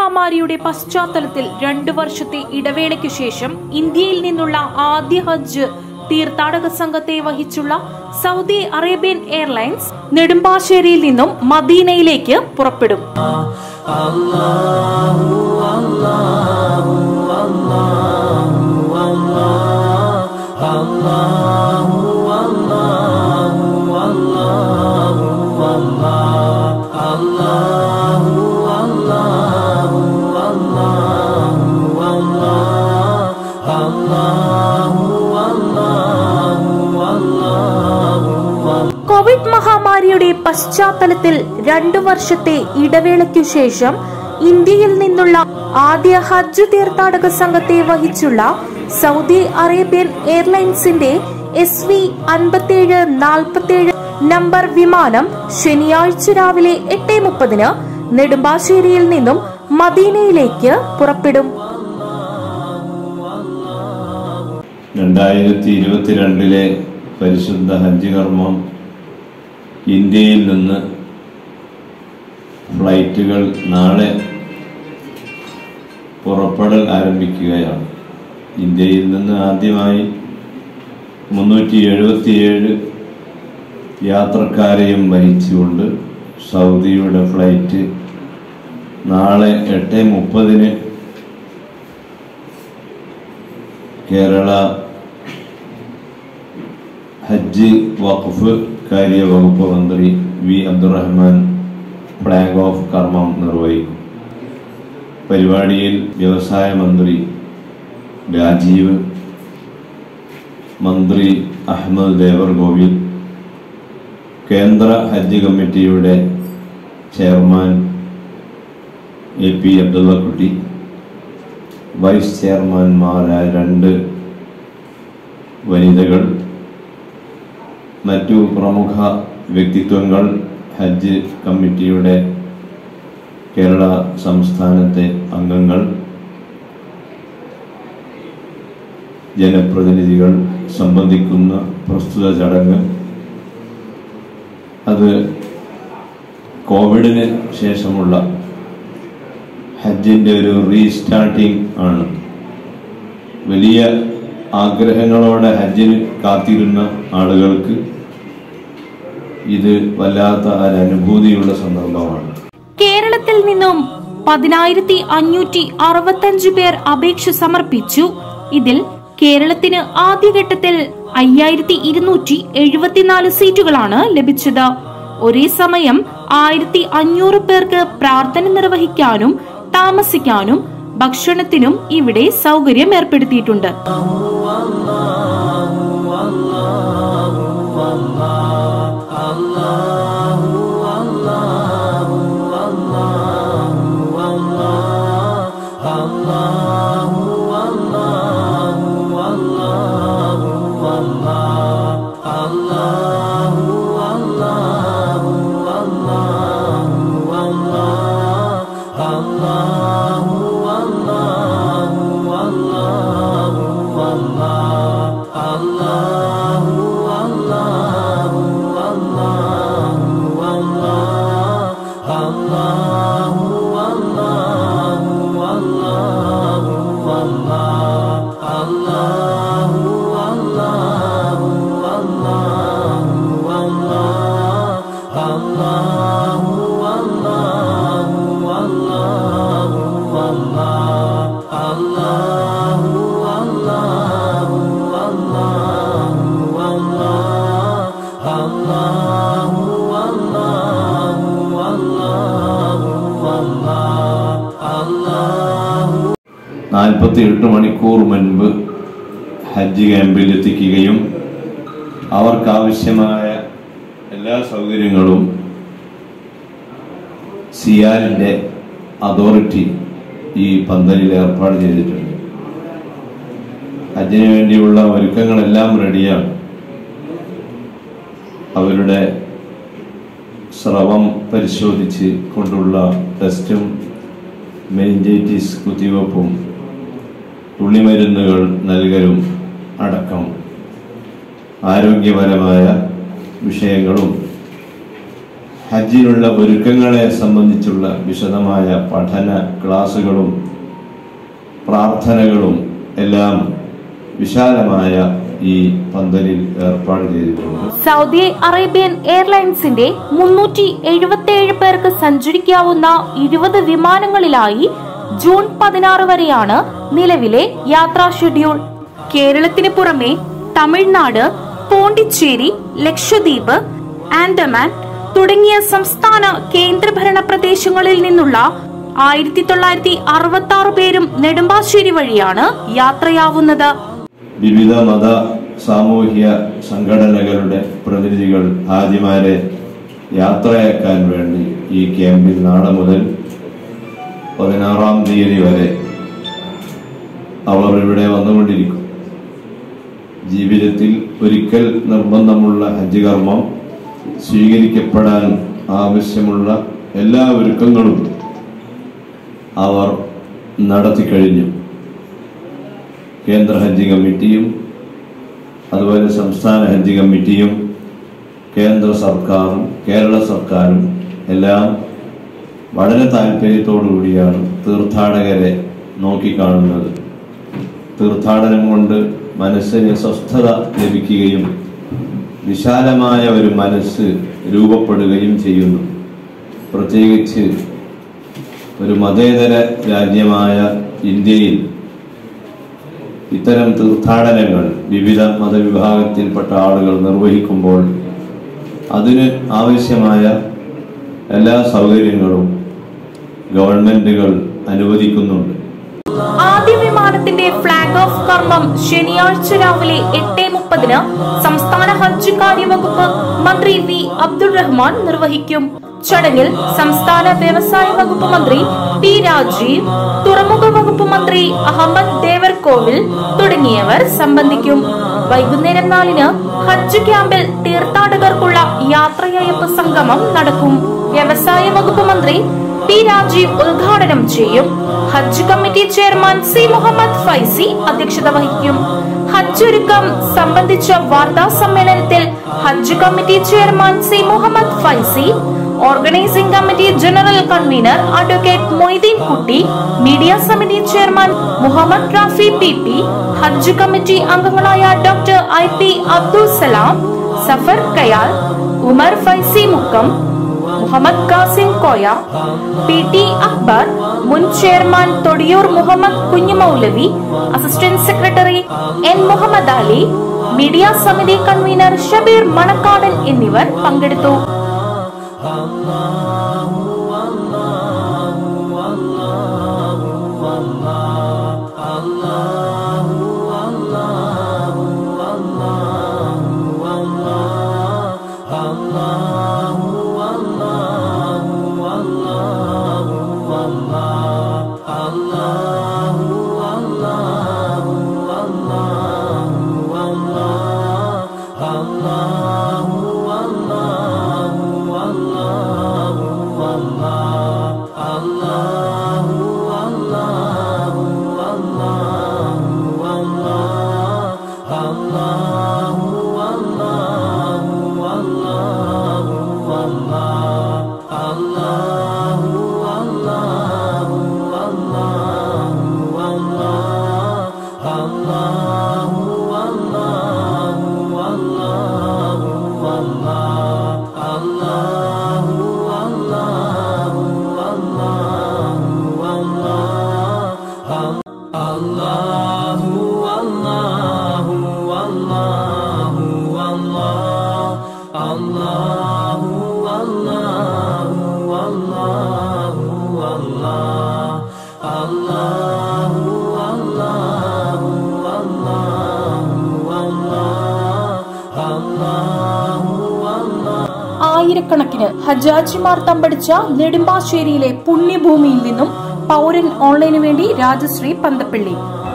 മഹാമാരിയുടെ പശ്ചാത്തലത്തിൽ രണ്ടു വർഷത്തെ ഇടവേളയ്ക്കു ശേഷം ഇന്ത്യയിൽ നിന്നുള്ള ആദ്യ ഹജ്ജ് തീർത്ഥാടക സംഘത്തെ വഹിച്ചുള്ള സൗദി അറേബ്യൻ എയർലൈൻസ് നെടുമ്പാശ്ശേരിയിൽ നിന്നും മദീനയിലേക്ക് പുറപ്പെടും കോവിഡ് മഹാമാരിയുടെ പശ്ചാത്തലത്തിൽ രണ്ടു വർഷത്തെ ഇടവേളയ്ക്കു ശേഷം ഇന്ത്യയിൽ നിന്നുള്ള ആദ്യ ഹജ്ജ് തീർത്ഥാടക സംഘത്തെ വഹിച്ചുള്ള സൗദി അറേബ്യൻ എയർലൈൻസിന്റെ എസ് വി അൻപത്തിയേഴ് നാൽപ്പത്തിയേഴ് നമ്പർ വിമാനം ശനിയാഴ്ച രാവിലെ എട്ട് മുപ്പതിന് നെടുമ്പാശ്ശേരിയിൽ നിന്നും മദീനയിലേക്ക് പുറപ്പെടും രണ്ടായിരത്തി ഇരുപത്തിരണ്ടിലെ പരിശുദ്ധ ഹജ്ജ് കർമ്മം ഇന്ത്യയിൽ നിന്ന് ഫ്ലൈറ്റുകൾ നാളെ പുറപ്പെടൽ ആരംഭിക്കുകയാണ് ഇന്ത്യയിൽ നിന്ന് ആദ്യമായി മുന്നൂറ്റി എഴുപത്തിയേഴ് യാത്രക്കാരെയും വഹിച്ചുകൊണ്ട് സൗദിയുടെ ഫ്ലൈറ്റ് നാളെ എട്ട് മുപ്പതിന് കേരള ഹജ്ജ് വഖഫ് കാര്യ വകുപ്പ് മന്ത്രി വി അബ്ദുറഹ്മാൻ ഫ്ലാഗ് ഓഫ് കർമ്മം നിർവഹിക്കും പരിപാടിയിൽ വ്യവസായ മന്ത്രി രാജീവ് മന്ത്രി അഹമ്മദ് ദേവർകോവിൽ കേന്ദ്ര ഹജ്ജ് കമ്മിറ്റിയുടെ chairman A P Abdullakutty vice ചെയർമാൻമാരായ രണ്ട് വനിതകൾ മറ്റു പ്രമുഖ വ്യക്തിത്വങ്ങൾ ഹജ്ജ് കമ്മിറ്റിയുടെ കേരള സംസ്ഥാനത്തെ അംഗങ്ങൾ ജനപ്രതിനിധികൾ സംബന്ധിക്കുന്ന പ്രസ്തുത ചടങ്ങ് അത് കോവിഡിന് ശേഷമുള്ള ഹജ്ജിന്റെ ഒരു റീസ്റ്റാർട്ടിംഗ് ആണ് വലിയ ആഗ്രഹങ്ങളോടെ ഹജ്ജിന് കാത്തിരുന്ന ആളുകൾക്ക് ഇത് വല്ലാത്ത ഒരു അനുഭൂതിയുള്ള സന്ദർഭമാണ് കേരളത്തിൽ നിന്നും പതിനായിരത്തി അഞ്ഞൂറ്റി അറുപത്തഞ്ച് പേർ അപേക്ഷ സമർപ്പിച്ചു ഇതിൽ കേരളത്തിന് ആദ്യഘട്ടത്തിൽ അയ്യായിരത്തി ഇരുന്നൂറ്റി എഴുപത്തിനാല് സീറ്റുകളാണ് ലഭിച്ചത് ഒരേ സമയം ആയിരത്തി അഞ്ഞൂറ് പേർക്ക് പ്രാർത്ഥന നിർവഹിക്കാനും താമസിക്കാനും ഭക്ഷണത്തിനും ഇവിടെ സൗകര്യം ഏർപ്പെടുത്തിയിട്ടുണ്ട് നാൽപ്പത്തി എട്ട് മണിക്കൂർ മുൻപ് ഹജ്ജ് ക്യാമ്പിൽ എത്തിക്കുകയും അവർക്കാവശ്യമായ എല്ലാ സൗകര്യങ്ങളും സിയാലിൻ്റെ അതോറിറ്റി ഈ പന്തലിൽ ഏർപ്പാട് ചെയ്തിട്ടുണ്ട് ഹജ്ജിന് വേണ്ടിയുള്ള ഒരുക്കങ്ങളെല്ലാം റെഡിയാണ് അവരുടെ സ്രവം പരിശോധിച്ച് കൊണ്ടുള്ള ടെസ്റ്റും മെനിഞ്ചൈറ്റിസ് കുത്തിവെപ്പും തുള്ളിമരുന്നുകൾ നൽകലും അടക്കം ആരോഗ്യപരമായ വിഷയങ്ങളും ഹജ്ജിനുള്ള ഒരുക്കങ്ങളെ സംബന്ധിച്ചുള്ള വിശദമായ പഠന ക്ലാസുകളും പ്രാർത്ഥനകളും എല്ലാം വിശാലമായ ഈ പന്തലിൽ ഏർപ്പാട് ചെയ്തിട്ടുണ്ട് സൗദി അറേബ്യൻ എയർലൈൻസിന്റെ മുന്നൂറ്റി എഴുപത്തിയേഴ് പേർക്ക് സഞ്ചരിക്കാവുന്ന ഇരുപത് വിമാനങ്ങളിലായി ജൂൺ പതിനാറ് വരെയാണ് നിലവിലെ യാത്രാ ഷെഡ്യൂൾ കേരളത്തിന് പുറമെ തമിഴ്നാട് പോണ്ടിച്ചേരി ലക്ഷദ്വീപ് ആൻഡമാൻ തുടങ്ങിയ സംസ്ഥാന കേന്ദ്രഭരണ പ്രദേശങ്ങളിൽ നിന്നുള്ള ആയിരത്തി തൊള്ളായിരത്തി അറുപത്തി ആറ് പേരും നെടുമ്പാശ്ശേരി വഴിയാണ് യാത്രയാവുന്നത് വിവിധ മത സാമൂഹ്യ സംഘടനകളുടെ പ്രതിനിധികൾ ഹാജിമാരെ യാത്രയാക്കാൻ വേണ്ടി ഈ ക്യാമ്പിൽ നാളെ മുതൽ പതിനാറാം തീയതി വരെ അവർ ഇവിടെ വന്നുകൊണ്ടിരിക്കും ജീവിതത്തിൽ ഒരിക്കൽ നിർബന്ധമുള്ള ഹജ്ജ് കർമ്മം സ്വീകരിക്കപ്പെടാൻ ആവശ്യമുള്ള എല്ലാ ഒരുക്കങ്ങളും അവർ നടത്തിക്കഴിഞ്ഞു കേന്ദ്ര ഹജ്ജ് കമ്മിറ്റിയും അതുപോലെ സംസ്ഥാന ഹജ്ജ് കമ്മിറ്റിയും കേന്ദ്ര സർക്കാരും കേരള സർക്കാരും എല്ലാം വളരെ താല്പര്യത്തോടു കൂടിയാണ് തീർത്ഥാടകരെ നോക്കിക്കാണുന്നത് തീർത്ഥാടനം കൊണ്ട് മനസ്സിന് സ്വസ്ഥത ലഭിക്കുകയും വിശാലമായ ഒരു മനസ്സ് രൂപപ്പെടുകയും ചെയ്യുന്നു പ്രത്യേകിച്ച് ഒരു മതേതര രാജ്യമായ ഇന്ത്യയിൽ ഇത്തരം തീർത്ഥാടനങ്ങൾ വിവിധ മതവിഭാഗത്തിൽപ്പെട്ട ആളുകൾ നിർവഹിക്കുമ്പോൾ അതിന് ആവശ്യമായ എല്ലാ സൗകര്യങ്ങളും ഗവൺമെന്റുകൾ അനുവദിക്കുന്നുണ്ട് ആദ്യ വിമാനത്തിന്റെ ഫ്ളാഗ് ഓഫ് കർമ്മം ശനിയാഴ്ച രാവിലെ എട്ട് മുപ്പതിന് സംസ്ഥാന ഹജ്ജ് കാര്യവകുപ്പ് മന്ത്രി വി അബ്ദുൾ റഹ്മാൻ നിർവഹിക്കും ചടങ്ങിൽ സംസ്ഥാന വ്യവസായ വകുപ്പ് മന്ത്രി പി രാജീവ് തുറമുഖ വകുപ്പ് മന്ത്രി അഹമ്മദ് ദേവർകോവിൽ തുടങ്ങിയവർ സംബന്ധിക്കും വൈകുന്നേരം നാലിന് ഹജ്ജ് ക്യാമ്പിൽ തീർത്ഥാടകർക്കുള്ള യാത്രയയപ്പ് സംഗമം നടക്കും വ്യവസായ വകുപ്പ് മന്ത്രി പി രാജീവ് ഉദ്ഘാടനം ചെയ്യും ഹജ്ജ് committee chairman C Muhammad Faizi അധ്യക്ഷത വഹിക്കും ഹജ്ജ് ഒരുക്കം സംബന്ധിച്ച വാർത്താ സമ്മേളനത്തിൽ ഹജ്ജ് committee chairman C Muhammad Faizi organising committee general convener advocate Moideen Kutty media സമിതി chairman Muhammad Rafi P P ഹജ്ജ് കമ്മിറ്റി അംഗങ്ങളായ doctor I P Abdul Salam Safar Kayal Umar Faizi Mukkam Muhammad Kasim Koya P T Akbar മുൻ chairman Thodiyoor Muhammad Kunjumoulavi assistant secretary N Muhammad Ali media സമിതി കൺവീനർ ഷബീർ മണക്കാടൻ എന്നിവർ പങ്കെടുത്തു ആയിരക്കണക്കിന് ഹജാജിമാർ തമ്പടിച്ച നെടുമ്പാശ്ശേരിയിലെ പുണ്യഭൂമിയിൽ നിന്നും പൗരൻ ഓൺലൈനു വേണ്ടി രാജശ്രീ പന്തപ്പള്ളി